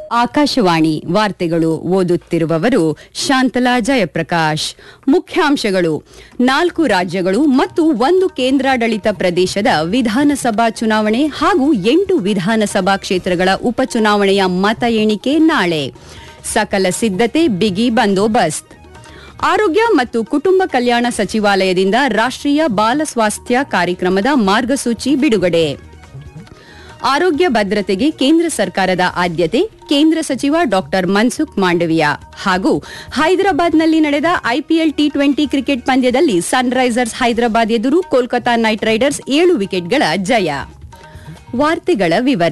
ಆಕಾಶವಾಣಿ ವಾರ್ತೆಗಳು ಓದುತ್ತಿರುವವರು ಶಾಂತಲಾ ಜಯಪ್ರಕಾಶ್ ಮುಖ್ಯಾಂಶಗಳು ನಾಲ್ಕು ರಾಜ್ಯಗಳು ಮತ್ತು ಒಂದು ಕೇಂದ್ರಾಡಳಿತ ಪ್ರದೇಶದ ವಿಧಾನಸಭಾ ಚುನಾವಣೆ ಹಾಗೂ ಎಂಟು ವಿಧಾನಸಭಾ ಕ್ಷೇತ್ರಗಳ ಉಪಚುನಾವಣೆಯ ಮತ ಎಣಿಕೆ ನಾಳೆ ಸಕಲ ಸಿದ್ಧತೆ ಬಿಗಿ ಬಂದೋಬಸ್ತ್ ಆರೋಗ್ಯ ಮತ್ತು ಕುಟುಂಬ ಕಲ್ಯಾಣ ಸಚಿವಾಲಯದಿಂದ ರಾಷ್ಟ್ರೀಯ ಬಾಲ ಸ್ವಾಸ್ಥ್ಯ ಕಾರ್ಯಕ್ರಮದ ಮಾರ್ಗಸೂಚಿ ಬಿಡುಗಡೆ ಆರೋಗ್ಯ ಭದ್ರತೆಗೆ ಕೇಂದ್ರ ಸರ್ಕಾರದ ಆದ್ಯತೆ ಕೇಂದ್ರ ಸಚಿವ ಡಾಕ್ಟರ್ ಮನ್ಸುಖ್ ಮಾಂಡವಿಯಾ ಹಾಗೂ ಹೈದರಾಬಾದ್ನಲ್ಲಿ ನಡೆದ ಐಪಿಎಲ್ ಟಿ ಟ್ವೆಂಟಿ ಕ್ರಿಕೆಟ್ ಪಂದ್ಯದಲ್ಲಿ ಸನ್ರೈಸರ್ಸ್ ಹೈದರಾಬಾದ್ ಎದುರು ಕೋಲ್ಕತಾ ನೈಟ್ ರೈಡರ್ಸ್ ಏಳು ವಿಕೆಟ್ಗಳ ಜಯ ವಾರ್ತೆಗಳ ವಿವರ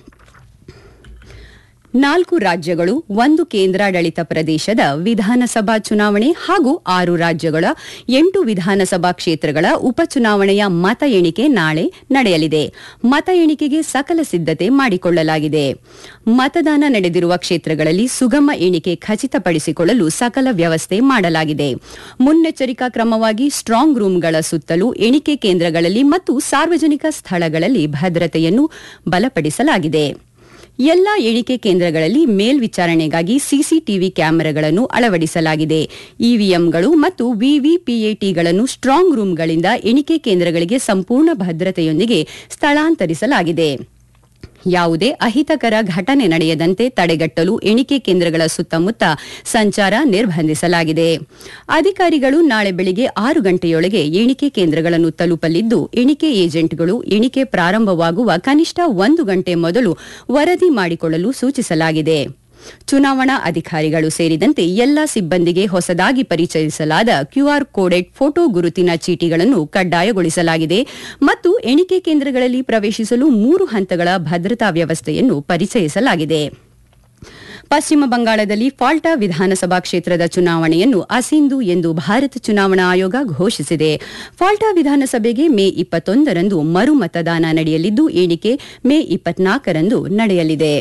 ನಾಲ್ಕು ರಾಜ್ಯಗಳು ಒಂದು ಕೇಂದ್ರಾಡಳಿತ ಪ್ರದೇಶದ ವಿಧಾನಸಭಾ ಚುನಾವಣೆ ಹಾಗೂ ಆರು ರಾಜ್ಯಗಳ ಎಂಟು ವಿಧಾನಸಭಾ ಕ್ಷೇತ್ರಗಳ ಉಪಚುನಾವಣೆಯ ಮತ ಎಣಿಕೆ ನಾಳೆ ನಡೆಯಲಿದೆ ಮತ ಎಣಿಕೆಗೆ ಸಕಲ ಸಿದ್ಧತೆ ಮಾಡಿಕೊಳ್ಳಲಾಗಿದೆ ಮತದಾನ ನಡೆದಿರುವ ಕ್ಷೇತ್ರಗಳಲ್ಲಿ ಸುಗಮ ಎಣಿಕೆ ಖಚಿತಪಡಿಸಿಕೊಳ್ಳಲು ಸಕಲ ವ್ಯವಸ್ಥೆ ಮಾಡಲಾಗಿದೆ ಮುನ್ನೆಚ್ಚರಿಕಾ ಕ್ರಮವಾಗಿ ಸ್ಟ್ರಾಂಗ್ ರೂಂಗಳ ಸುತ್ತಲೂ ಎಣಿಕೆ ಕೇಂದ್ರಗಳಲ್ಲಿ ಮತ್ತು ಸಾರ್ವಜನಿಕ ಸ್ಥಳಗಳಲ್ಲಿ ಭದ್ರತೆಯನ್ನು ಬಲಪಡಿಸಲಾಗಿದೆ ಎಲ್ಲಾ ಎಣಿಕೆ ಕೇಂದ್ರಗಳಲ್ಲಿ ಮೇಲ್ವಿಚಾರಣೆಗಾಗಿ ಸಿಸಿಟಿವಿ ಕ್ಯಾಮೆರಾಗಳನ್ನು ಅಳವಡಿಸಲಾಗಿದೆ ಇವಿಎಂಗಳು ಮತ್ತು ವಿವಿಪಿಎಟಿಗಳನ್ನು ಸ್ಟ್ರಾಂಗ್ ರೂಂಗಳಿಂದ ಎಣಿಕೆ ಕೇಂದ್ರಗಳಿಗೆ ಸಂಪೂರ್ಣ ಭದ್ರತೆಯೊಂದಿಗೆ ಸ್ಥಳಾಂತರಿಸಲಾಗಿದೆ ಯಾವುದೇ ಅಹಿತಕರ ಘಟನೆ ನಡೆಯದಂತೆ ತಡೆಗಟ್ಟಲು ಎಣಿಕೆ ಕೇಂದ್ರಗಳ ಸುತ್ತಮುತ್ತ ಸಂಚಾರ ನಿರ್ಬಂಧಿಸಲಾಗಿದೆ ಅಧಿಕಾರಿಗಳು ನಾಳೆ ಬೆಳಿಗ್ಗೆ ಆರು ಗಂಟೆಯೊಳಗೆ ಎಣಿಕೆ ಕೇಂದ್ರಗಳನ್ನು ತಲುಪಲಿದ್ದು ಎಣಿಕೆ ಏಜೆಂಟ್ಗಳು ಎಣಿಕೆ ಪ್ರಾರಂಭವಾಗುವ ಕನಿಷ್ಠ ಒಂದು ಗಂಟೆ ಮೊದಲು ವರದಿ ಮಾಡಿಕೊಳ್ಳಲು ಸೂಚಿಸಲಾಗಿದೆ ಚುನಾವಣಾ ಅಧಿಕಾರಿಗಳು ಸೇರಿದಂತೆ ಎಲ್ಲ ಸಿಬ್ಬಂದಿಗೆ ಹೊಸದಾಗಿ ಪರಿಚಯಿಸಲಾದ ಕ್ಯೂಆರ್ ಕೋಡೆಡ್ ಫೋಟೋ ಗುರುತಿನ ಚೀಟಿಗಳನ್ನು ಕಡ್ಡಾಯಗೊಳಿಸಲಾಗಿದೆ ಮತ್ತು ಎಣಿಕೆ ಕೇಂದ್ರಗಳಲ್ಲಿ ಪ್ರವೇಶಿಸಲು ಮೂರು ಹಂತಗಳ ಭದ್ರತಾ ವ್ಯವಸ್ಥೆಯನ್ನು ಪರಿಚಯಿಸಲಾಗಿದೆ ಪಶ್ಚಿಮ ಬಂಗಾಳದಲ್ಲಿ ಫಾಲ್ಟಾ ವಿಧಾನಸಭಾ ಕ್ಷೇತ್ರದ ಚುನಾವಣೆಯನ್ನು ಅಸಿಂಧು ಎಂದು ಭಾರತ ಚುನಾವಣಾ ಆಯೋಗ ಘೋಷಿಸಿದೆ ಫಾಲ್ಟಾ ವಿಧಾನಸಭೆಗೆ ಮೇ ಇಪ್ಪತ್ತೊಂದರಂದು ಮರು ಮತದಾನ ನಡೆಯಲಿದ್ದು ಎಣಿಕೆ ಮೇ ಇಪ್ಪತ್ನಾಲ್ಕರಂದು ನಡೆಯಲಿದೆ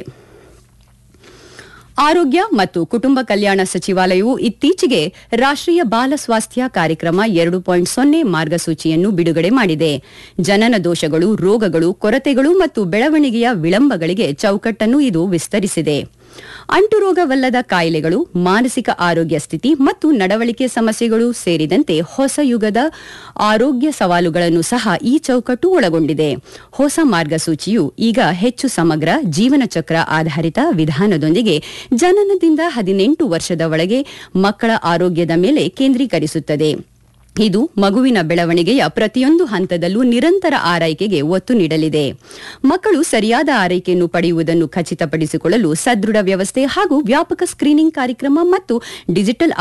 ಆರೋಗ್ಯ ಮತ್ತು ಕುಟುಂಬ ಕಲ್ಯಾಣ ಸಚಿವಾಲಯವು ಇತ್ತೀಚೆಗೆ ರಾಷ್ಟ್ರೀಯ ಬಾಲ ಸ್ವಾಸ್ಥ್ಯ ಕಾರ್ಯಕ್ರಮ ಎರಡು ಪಾಯಿಂಟ್ ಸೊನ್ನೆ ಮಾರ್ಗಸೂಚಿಯನ್ನು ಬಿಡುಗಡೆ ಮಾಡಿದೆ ಜನನ ದೋಷಗಳು ರೋಗಗಳು ಕೊರತೆಗಳು ಮತ್ತು ಬೆಳವಣಿಗೆಯ ವಿಳಂಬಗಳಿಗೆ ಚೌಕಟ್ಟನ್ನು ಇದು ವಿಸ್ತರಿಸಿದೆ ಅಂಟುರೋಗವಲ್ಲದ ಕಾಯಿಲೆಗಳು ಮಾನಸಿಕ ಆರೋಗ್ಯ ಸ್ಥಿತಿ ಮತ್ತು ನಡವಳಿಕೆ ಸಮಸ್ಯೆಗಳು ಸೇರಿದಂತೆ ಹೊಸ ಯುಗದ ಆರೋಗ್ಯ ಸವಾಲುಗಳನ್ನು ಸಹ ಈ ಚೌಕಟ್ಟು ಒಳಗೊಂಡಿದೆ ಹೊಸ ಮಾರ್ಗಸೂಚಿಯು ಈಗ ಹೆಚ್ಚು ಸಮಗ್ರ ಜೀವನ ಚಕ್ರ ಆಧಾರಿತ ವಿಧಾನದೊಂದಿಗೆ ಜನನದಿಂದ ಹದಿನೆಂಟು ವರ್ಷದ ಒಳಗೆ ಮಕ್ಕಳ ಆರೋಗ್ಯದ ಮೇಲೆ ಕೇಂದ್ರೀಕರಿಸುತ್ತದೆ ಇದು ಮಗುವಿನ ಬೆಳವಣಿಗೆಯ ಪ್ರತಿಯೊಂದು ಹಂತದಲ್ಲೂ ನಿರಂತರ ಆರೈಕೆಗೆ ಒತ್ತು ನೀಡಲಿದೆ ಮಕ್ಕಳು ಸರಿಯಾದ ಆರೈಕೆಯನ್ನು ಪಡೆಯುವುದನ್ನು ಖಚಿತಪಡಿಸಿಕೊಳ್ಳಲು ಸದೃಢ ವ್ಯವಸ್ಥೆ ಹಾಗೂ ವ್ಯಾಪಕ ಸ್ಕ್ರೀನಿಂಗ್ ಕಾರ್ಯಕ್ರಮ ಮತ್ತು ಡಿಜಿಟಲ್